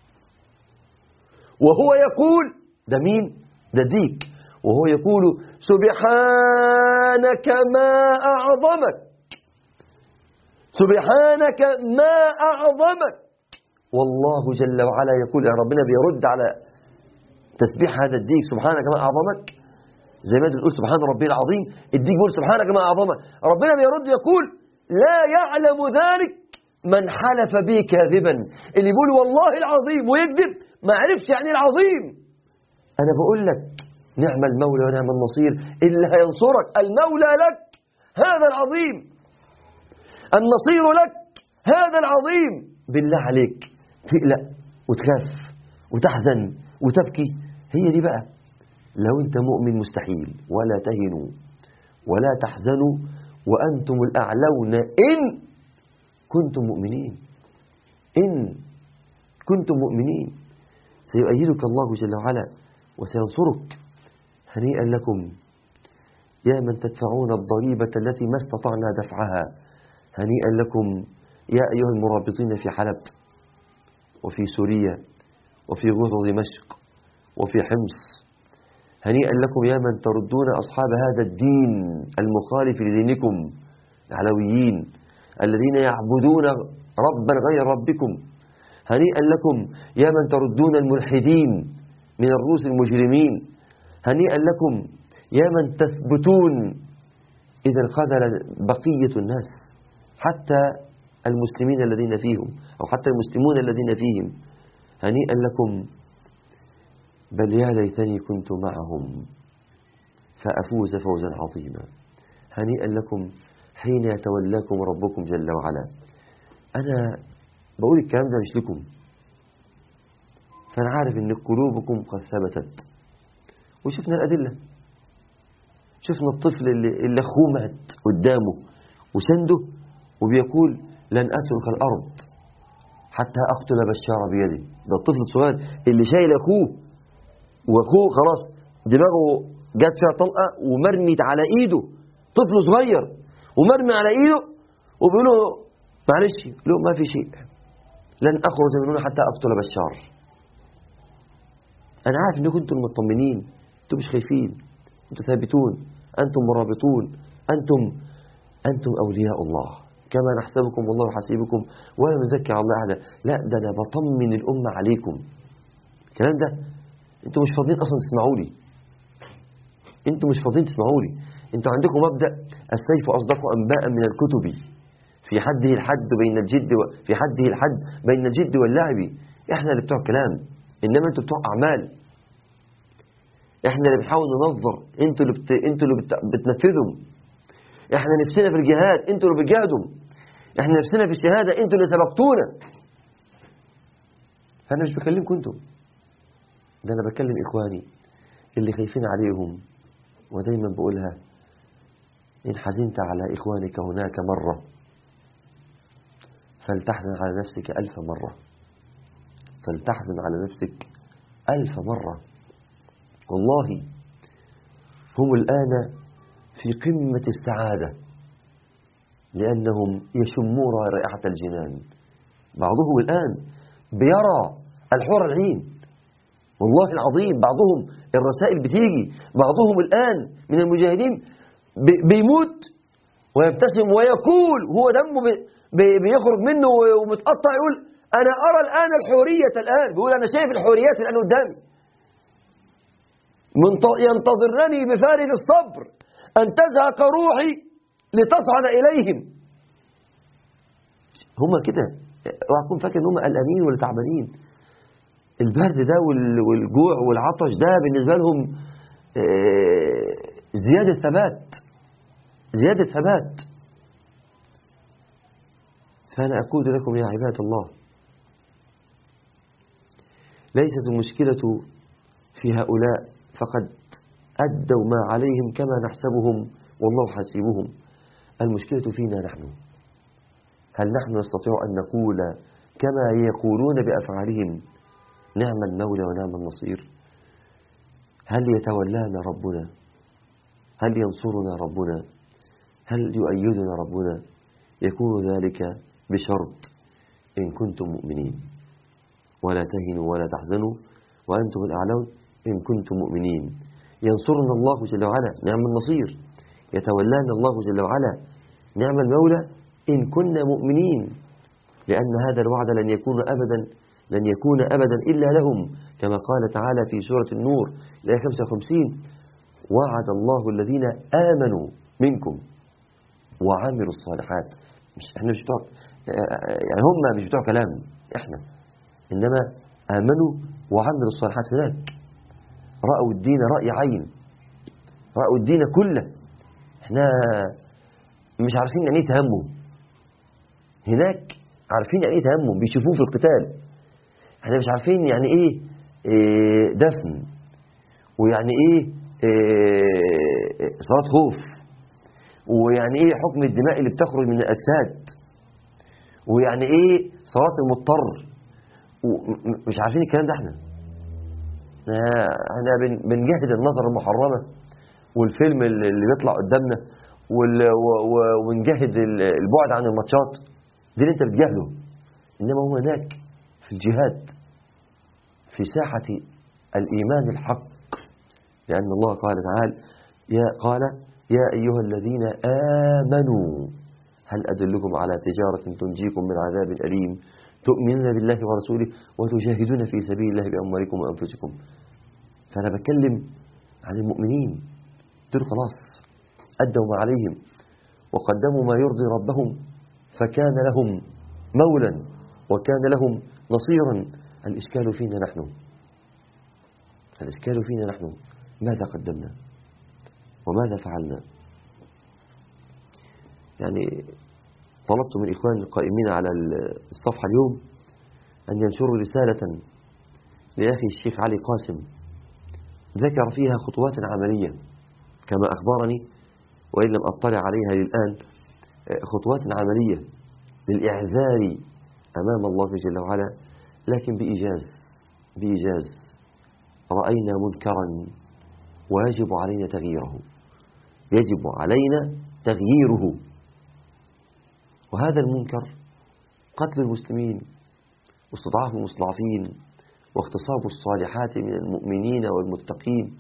وهو يقول ده مين ده ديك وهو يقول سبحانك ما أعظمك سبحانك ما أعظمك والله جل وعلا يقول يا ربنا بيرد على تسبيح هذا الديك سبحانك ما أعظمك زي ما تقول سبحان ربي العظيم الديك يقول سبحانك ما أعظمك ربنا بيرد يقول لا يعلم ذلك من حلف به كاذبا اللي يقول والله العظيم ويكذب ما عرفش يعني العظيم أنا بقول لك نعم المولى ونعم النصير اللي هينصرك المولى لك هذا العظيم النصير لك هذا العظيم بالله عليك تقلق وتخاف وتحزن وتبكي هي دي بقى لو انت مؤمن مستحيل ولا تهنوا ولا تحزنوا وأنتم الأعلون إن كنتم مؤمنين إن كنتم مؤمنين سيؤيدك الله جل وعلا وسينصرك هنيئا لكم يا من تدفعون الضريبة التي ما استطعنا دفعها هنيئا لكم يا أيها المرابطين في حلب وفي سوريا وفي غوطة دمشق وفي حمص هنيئا لكم يا من تردون أصحاب هذا الدين المخالف لدينكم العلويين الذين يعبدون ربا غير ربكم هنيئا لكم يا من تردون الملحدين من الروس المجرمين هنيئا لكم يا من تثبتون إذا انخذل بقية الناس حتى المسلمين الذين فيهم أو حتى المسلمون الذين فيهم هنيئا لكم بل يا ليتني كنت معهم فأفوز فوزا عظيما هنيئا لكم حين يتولاكم ربكم جل وعلا أنا بقول الكلام ده مش لكم فأنا عارف أن قلوبكم قد ثبتت وشفنا الأدلة شفنا الطفل اللي, اللي أخوه مات قدامه وسنده وبيقول لن أترك الأرض حتى أقتل بشار بيدي ده الطفل الصغير اللي شايل أخوه وأخوه خلاص دماغه جت فيها طلقة ومرميت على إيده طفل صغير ومرمي على إيده وبيقول له معلش له ما في شيء لن أخرج من هنا حتى أقتل بشار أنا عارف إنكم أنتم مطمنين أنتم مش خايفين أنتم ثابتون أنتم مرابطون أنتم أنتم أولياء الله كما نحسبكم والله يحاسبكم ولا نزكي على الله أحدا لا ده أنا بطمن الأمة عليكم الكلام ده أنتم مش فاضيين أصلا تسمعوا لي أنتم مش فاضيين تسمعوا لي أنتم عندكم مبدأ السيف أصدق أنباء من الكتب في حده الحد بين الجد و... في حده الحد بين الجد واللعب احنا اللي بتوع كلام انما انتوا بتوع اعمال احنا اللي بنحاول ننظر انتوا اللي بت... انتوا اللي بت... بتنفذوا احنا نفسنا في الجهاد انتوا اللي بتجاهدوا احنا نفسنا في الشهاده انتوا اللي سبقتونا فانا مش بكلمكم انتم ده انا بكلم اخواني اللي خايفين عليهم ودايما بقولها ان حزنت على اخوانك هناك مره فلتحزن على نفسك ألف مرة فلتحزن على نفسك ألف مرة والله هم الآن في قمة السعادة لأنهم يشمون رائحة الجنان بعضهم الآن بيرى الحور العين والله العظيم بعضهم الرسائل بتيجي بعضهم الآن من المجاهدين بيموت ويبتسم ويقول هو دمه بيخرج منه ومتقطع يقول أنا أرى الآن الحورية الآن بيقول أنا شايف الحوريات الآن قدامي ينتظرني بفارغ الصبر أن تزهق روحي لتصعد إليهم هم كده وأكون فاكر إن هم قلقانين ولا تعبانين البرد ده والجوع والعطش ده بالنسبة لهم زيادة ثبات زيادة ثبات فأنا أقول لكم يا عباد الله ليست المشكلة في هؤلاء فقد أدوا ما عليهم كما نحسبهم والله حسيبهم المشكلة فينا نحن هل نحن نستطيع أن نقول كما يقولون بأفعالهم نعم المولى ونعم النصير هل يتولانا ربنا هل ينصرنا ربنا هل يؤيدنا ربنا يكون ذلك بشرط إن كنتم مؤمنين ولا تهنوا ولا تحزنوا وأنتم الأعلون إن كنتم مؤمنين ينصرنا الله جل وعلا نعم النصير يتولانا الله جل وعلا نعم المولى إن كنا مؤمنين لأن هذا الوعد لن يكون أبدا لن يكون أبدا إلا لهم كما قال تعالى في سورة النور الآية 55 وعد الله الذين آمنوا منكم وعملوا الصالحات مش احنا مش بتوع يعني هم مش بتوع كلام احنا انما امنوا وعملوا الصالحات هناك راوا الدين راي عين راوا الدين كله احنا مش عارفين يعني ايه تهمم هناك عارفين يعني ايه تهمم بيشوفوه في القتال احنا مش عارفين يعني ايه, إيه دفن ويعني ايه, إيه صلاه خوف ويعني ايه حكم الدماء اللي بتخرج من الاجساد ويعني ايه صلاة المضطر مش عارفين الكلام ده احنا احنا بنجهز النظر المحرمة والفيلم اللي بيطلع قدامنا ونجهز البعد عن الماتشات دي اللي انت بتجاهله انما هو هناك في الجهاد في ساحة الإيمان الحق لأن الله قال تعالى يا قال يا أيها الذين آمنوا هل أدلكم على تجارة تنجيكم من عذاب أليم تؤمنون بالله ورسوله وتجاهدون في سبيل الله بأموالكم وأنفسكم فأنا بتكلم عن المؤمنين دول خلاص أدوا ما عليهم وقدموا ما يرضي ربهم فكان لهم مولا وكان لهم نصيرا الإشكال فينا نحن الإشكال فينا نحن ماذا قدمنا وماذا فعلنا يعني طلبت من إخواني القائمين على الصفحة اليوم أن ينشروا رسالة لأخي الشيخ علي قاسم ذكر فيها خطوات عملية كما أخبرني وإن لم أطلع عليها للآن خطوات عملية للإعذار أمام الله جل وعلا لكن بإيجاز بإيجاز رأينا منكرا ويجب علينا تغييره يجب علينا تغييره وهذا المنكر قتل المسلمين واستضعاف المستضعفين واغتصاب الصالحات من المؤمنين والمتقين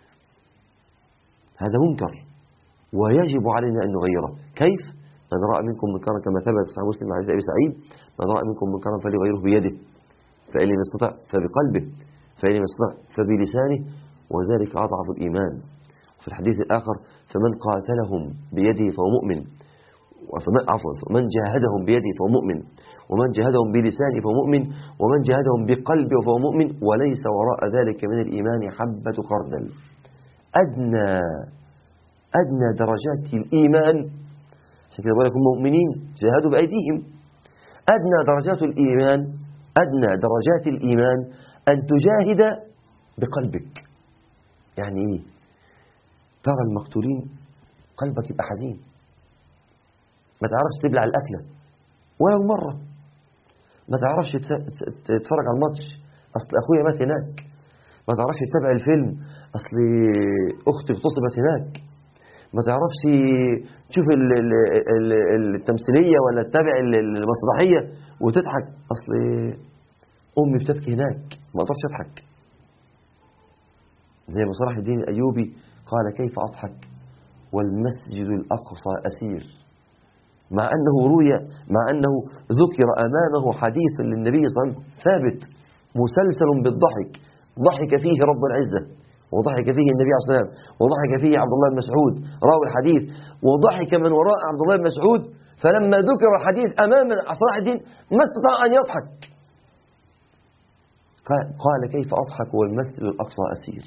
هذا منكر ويجب علينا أن نغيره كيف؟ من رأى منكم منكرا كما ثبت صحيح مسلم عن أبي سعيد من رأى منكم منكرا فليغيره بيده فإن لم يستطع فبقلبه فإن لم يستطع فبلسانه وذلك أضعف الإيمان في الحديث الآخر فمن قاتلهم بيده فهو مؤمن وفمن عفوا فمن جاهدهم بيده فهو مؤمن ومن جاهدهم بلسانه فهو مؤمن ومن جاهدهم بقلبه فهو مؤمن وليس وراء ذلك من الإيمان حبة خردل أدنى أدنى درجات الإيمان عشان كده بقول لكم مؤمنين جاهدوا بأيديهم أدنى درجات الإيمان أدنى درجات الإيمان أن تجاهد بقلبك يعني إيه ترى المقتولين قلبك يبقى حزين ما تعرفش تبلع الأكلة ولو مرة ما تعرفش تتفرج على الماتش أصل أخويا مات هناك ما تعرفش تتابع الفيلم أصل أختي اغتصبت هناك ما تعرفش تشوف التمثيلية ولا تتابع المسرحية وتضحك أصل أمي بتبكي هناك ما أقدرش أضحك زي ما صلاح الدين الأيوبي قال كيف أضحك والمسجد الأقصى أسير مع أنه روي مع أنه ذكر أمامه حديث للنبي صلى الله عليه وسلم ثابت مسلسل بالضحك ضحك فيه رب العزة وضحك فيه النبي عليه الصلاة والسلام وضحك فيه عبد الله بن مسعود راوي الحديث وضحك من وراء عبد الله بن مسعود فلما ذكر الحديث أمام صلاح الدين ما استطاع أن يضحك قال كيف أضحك والمسجد الأقصى أسير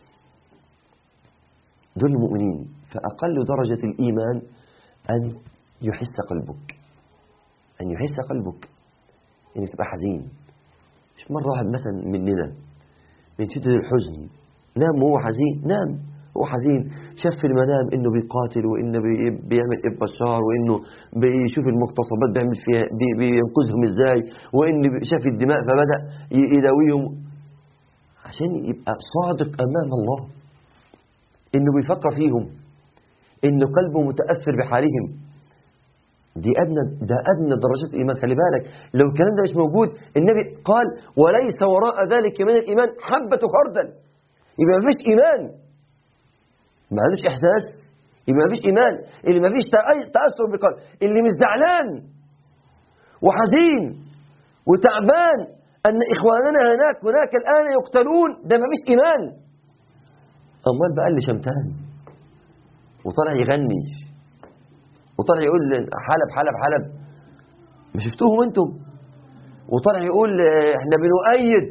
دول المؤمنين فأقل درجة الإيمان أن يحس قلبك أن يحس قلبك أن تبقى حزين مش مرة واحد مثلا مننا من شدة الحزن نام وهو حزين نام هو حزين شاف في المنام انه بيقاتل وانه بيعمل ابن بشار وانه بيشوف المغتصبات بيعمل فيها بي بينقذهم ازاي وان شاف الدماء فبدا يداويهم عشان يبقى صادق امام الله انه بيفكر فيهم ان قلبه متاثر بحالهم دي ادنى ده ادنى درجات الايمان خلي بالك لو الكلام ده مش موجود النبي قال وليس وراء ذلك من الايمان حبه خردل يبقى ما فيش إيمان ما عندوش إحساس يبقى ما فيش إيمان اللي ما فيش تأثر بالقلب اللي مش زعلان وحزين وتعبان أن إخواننا هناك هناك الآن يقتلون ده ما فيش إيمان أمال بقى اللي شمتان وطلع يغني وطلع يقول حلب حلب حلب ما شفتوهم انتم وطلع يقول احنا بنؤيد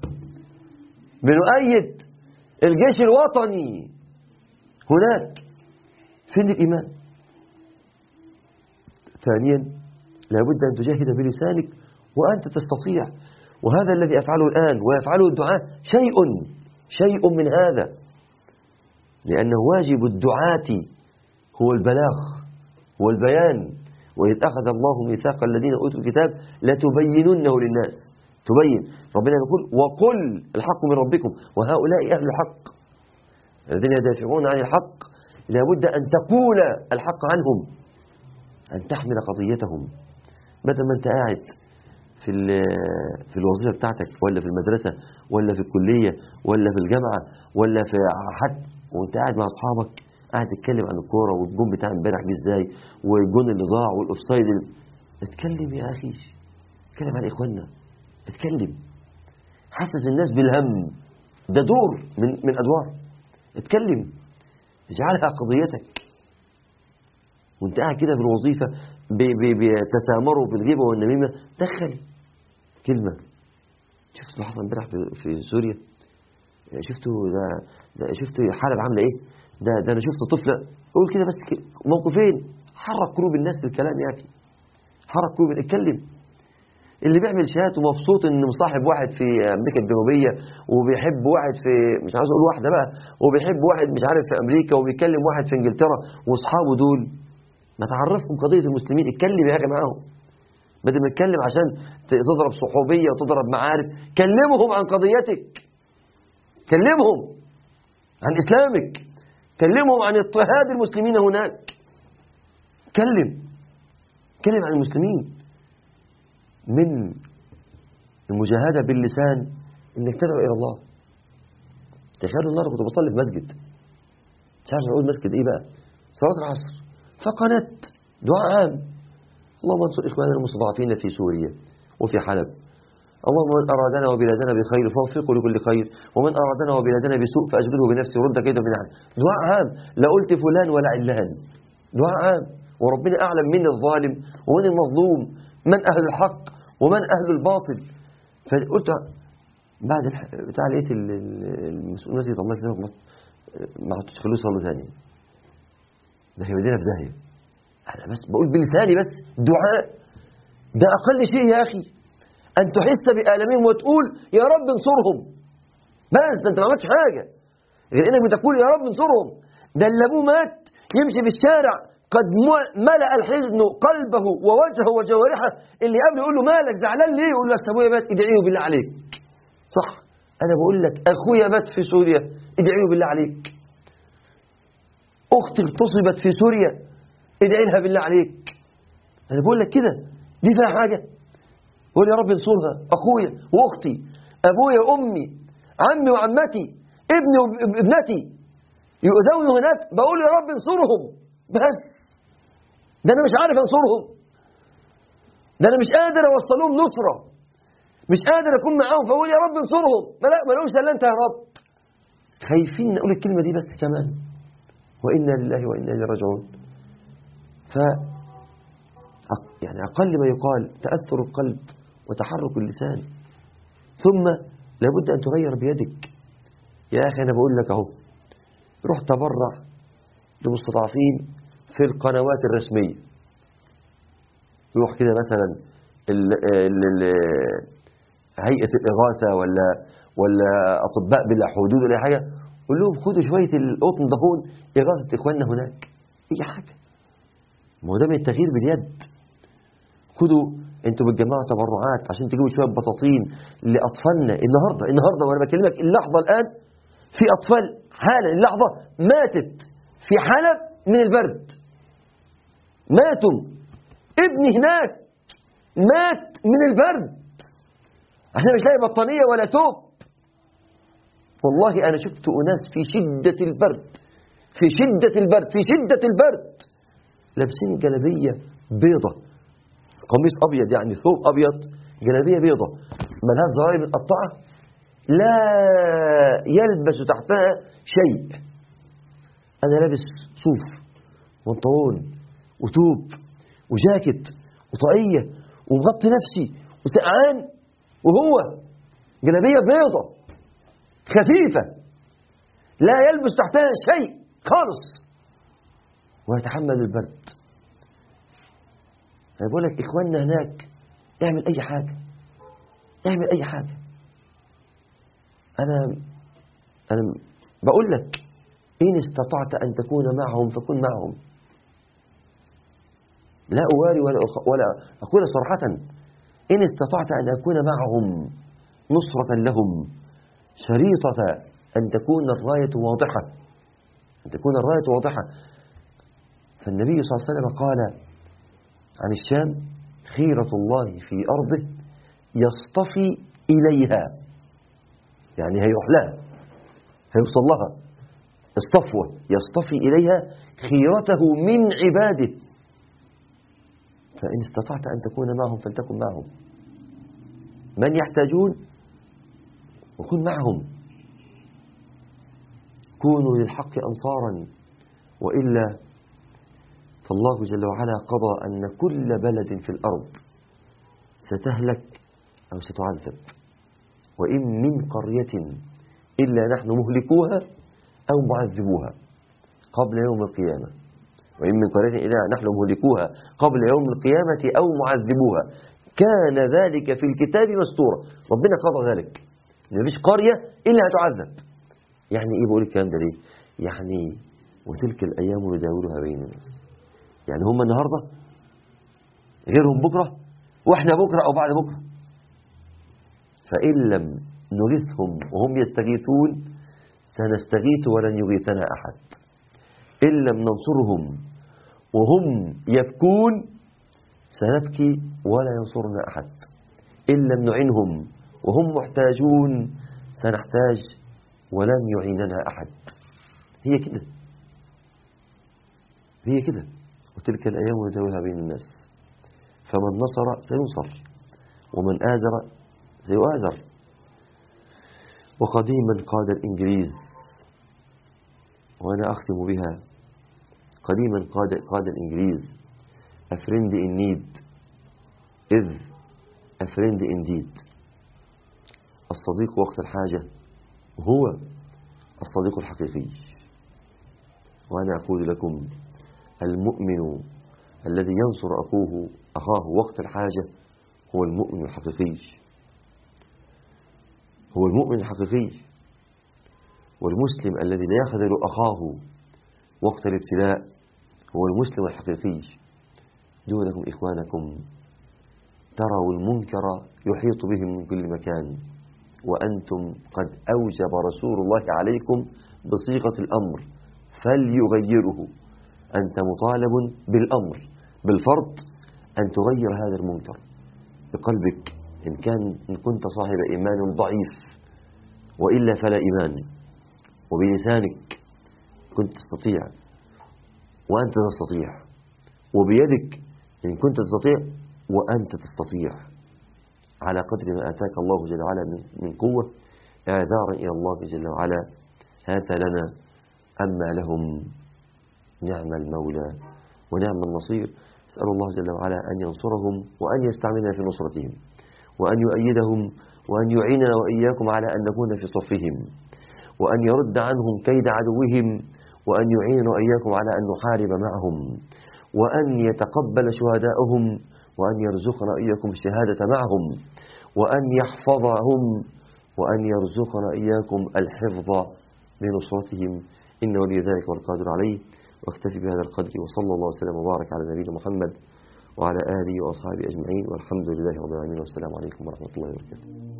بنؤيد الجيش الوطني هناك فين الإيمان ثانيا لابد أن تجاهد بلسانك وأنت تستطيع وهذا الذي أفعله الآن ويفعله الدعاء شيء شيء من هذا لأنه واجب الدعاة هو البلاغ هو البيان وإذ أخذ الله ميثاق الذين أوتوا الكتاب لتبيننه للناس تبين ربنا يقول وقل الحق من ربكم وهؤلاء أهل الحق الذين يدافعون عن الحق لابد أن تقول الحق عنهم أن تحمل قضيتهم بدل ما أنت قاعد في في الوظيفة بتاعتك ولا في المدرسة ولا في الكلية ولا في الجامعة ولا في حد وأنت قاعد مع أصحابك قاعد تتكلم عن الكورة والجون بتاع امبارح جه ازاي والجون اللي ضاع والاوفسايد اتكلم يا أخي اتكلم عن إخواننا اتكلم حسس الناس بالهم ده دور من من ادوار اتكلم اجعلها قضيتك وانت قاعد كده في الوظيفه بيتسامروا بالغيبه والنميمه دخل كلمه شفت اللي حصل امبارح في, في سوريا شفتوا ده, ده شفتوا حلب عامله ايه ده ده انا شفت طفله قول كده بس موقفين حرك قلوب الناس بالكلام يا اخي حرك قلوب اتكلم اللي بيعمل شات ومبسوط ان مصاحب واحد في امريكا الجنوبيه وبيحب واحد في مش عاوز اقول واحده بقى وبيحب واحد مش عارف في امريكا وبيكلم واحد في انجلترا واصحابه دول ما تعرفهم قضيه المسلمين اتكلم يا اخي معاهم بدل ما تتكلم عشان ت- تضرب صحوبيه وتضرب معارف كلمهم عن قضيتك كلمهم عن اسلامك كلمهم عن اضطهاد المسلمين هناك كلم كلم عن المسلمين من المجاهدة باللسان انك تدعو الى الله تخيل النهارده كنت بصلي في مسجد مش عارف اقول مسجد ايه بقى صلاة العصر فقنت دعاء عام اللهم انصر اخواننا المستضعفين في سوريا وفي حلب اللهم من ارادنا وبلادنا بخير فوفقه لكل خير ومن ارادنا وبلادنا بسوء فاجبره بنفسه ورد كيده من عام دعاء عام لا قلت فلان ولا علان دعاء عام وربنا اعلم من الظالم ومن المظلوم من اهل الحق ومن اهل الباطل فقلت بعد الح... بتاع لقيت ال- ال- المسؤول مسجد الله كده ما ما عدتش خلوه يصلي ثاني ده هيودينا في داهيه انا بس بقول بلساني بس دعاء ده اقل شيء يا اخي ان تحس بآلامهم وتقول يا رب انصرهم بس ده انت ما عملتش حاجه غير انك بتقول يا رب انصرهم ده اللي ابوه مات يمشي في الشارع قد م- ملأ الحزن قلبه ووجهه وجوارحه اللي قبله يقول له مالك زعلان ليه يقول له أصل ابويا مات ادعي له بالله عليك صح انا بقول لك اخويا مات في سوريا ادعي له بالله عليك اختي اغتصبت في سوريا ادعي لها بالله عليك انا بقول لك كده دي فيها حاجه قول يا رب انصرها اخويا واختي ابويا وامي عمي وعمتي ابني وابنتي يؤذون هناك بقول يا رب انصرهم بس ده انا مش عارف انصرهم ده انا مش قادر اوصل لهم نصره مش قادر اكون معاهم فاقول يا رب انصرهم ما لا ما لهمش الا انت يا رب خايفين نقول الكلمه دي بس كمان وانا لله وانا اليه راجعون ف أق- يعني اقل ما يقال تاثر القلب وتحرك اللسان ثم لابد ان تغير بيدك يا اخي انا بقول لك اهو روح تبرع لمستضعفين في القنوات الرسميه روح كده مثلا ال ال ال هيئه الاغاثه ولا ولا اطباء بلا حدود ولا أي حاجه قول لهم خدوا شويه القطن دهون اغاثه اخواننا هناك اي حاجه ما هو ده من التغيير باليد خدوا انتوا بتجمعوا تبرعات عشان تجيبوا شويه بطاطين لاطفالنا النهارده النهارده وانا بكلمك اللحظه الان في اطفال حالا اللحظه ماتت في حلب من البرد ماتوا ابني هناك مات من البرد عشان مش لاقي بطانيه ولا توب والله انا شفت اناس في شده البرد في شده البرد في شده البرد لابسين جلابيه بيضه قميص ابيض يعني ثوب ابيض جلابيه بيضه ملهاش زراير متقطعه لا يلبس تحتها شيء انا لابس صوف وبنطلون وتوب وجاكيت وطاقيه ومغطي نفسي وسقعان وهو جلابيه بيضه خفيفه لا يلبس تحتها شيء خالص ويتحمل البرد انا بقول لك اخواننا هناك اعمل اي حاجه اعمل اي حاجه انا انا بقول لك ان استطعت ان تكون معهم فكن معهم لا اواري ولا أخ... ولا اقول صراحه ان استطعت ان اكون معهم نصره لهم شريطه ان تكون الرايه واضحه ان تكون الرايه واضحه فالنبي صلى الله عليه وسلم قال عن الشام خيرة الله في أرضه يصطفي إليها يعني هيروح لها هيوصل لها الصفوة يصطفي إليها خيرته من عباده فإن استطعت أن تكون معهم فلتكن معهم من يحتاجون وكن معهم كونوا للحق أنصارا وإلا فالله جل وعلا قضى أن كل بلد في الأرض ستهلك أو ستعذب وإن من قرية إلا نحن مهلكوها أو معذبوها قبل يوم القيامة وإن من قرية إلا نحن مهلكوها قبل يوم القيامة أو معذبوها كان ذلك في الكتاب مستورا ربنا قضى ذلك ما فيش قرية إلا هتعذب يعني إيه بقول الكلام ده ليه يعني وتلك الأيام نداولها بين الناس يعني هم النهاردة غيرهم بكرة وإحنا بكرة أو بعد بكرة فإن لم نغثهم وهم يستغيثون سنستغيث ولن يغيثنا أحد إن لم ننصرهم وهم يبكون سنبكي ولا ينصرنا أحد إن لم نعنهم وهم محتاجون سنحتاج ولن يعيننا أحد هي كده هي كده وتلك الأيام نداولها بين الناس فمن نصر سينصر ومن آزر سيؤازر وقديما قاد الإنجليز وأنا أختم بها قديما قاد, قاد الإنجليز a friend in need is a friend indeed الصديق وقت الحاجة هو الصديق الحقيقي وأنا أقول لكم المؤمن الذي ينصر أخوه أخاه وقت الحاجة هو المؤمن الحقيقي هو المؤمن الحقيقي والمسلم الذي لا يخذل أخاه وقت الابتلاء هو المسلم الحقيقي دونكم إخوانكم تروا المنكر يحيط بهم من كل مكان وأنتم قد أوجب رسول الله عليكم بصيغة الأمر فليغيره أنت مطالب بالأمر بالفرض أن تغير هذا المنكر بقلبك إن كان إن كنت صاحب إيمان ضعيف وإلا فلا إيمان وبلسانك كنت تستطيع وأنت تستطيع وبيدك إن كنت تستطيع وأنت تستطيع على قدر ما آتاك الله جل وعلا من قوة إعذارا إلى الله جل وعلا هات لنا أما لهم نعم المولى ونعم النصير أسأل الله جل وعلا أن ينصرهم وأن يستعملنا في نصرتهم وأن يؤيدهم وأن يعيننا وإياكم على أن نكون في صفهم وأن يرد عنهم كيد عدوهم وأن يعيننا وإياكم على أن نحارب معهم وأن يتقبل شهداءهم وأن يرزقنا إياكم الشهادة معهم وأن يحفظهم وأن يرزقنا إياكم الحفظ لنصرتهم إن ولي ذلك والقادر عليه واكتفي بهذا القدر وصلى الله وسلم وبارك على نبينا محمد وعلى آله وأصحابه أجمعين والحمد لله رب العالمين والسلام عليكم ورحمة الله وبركاته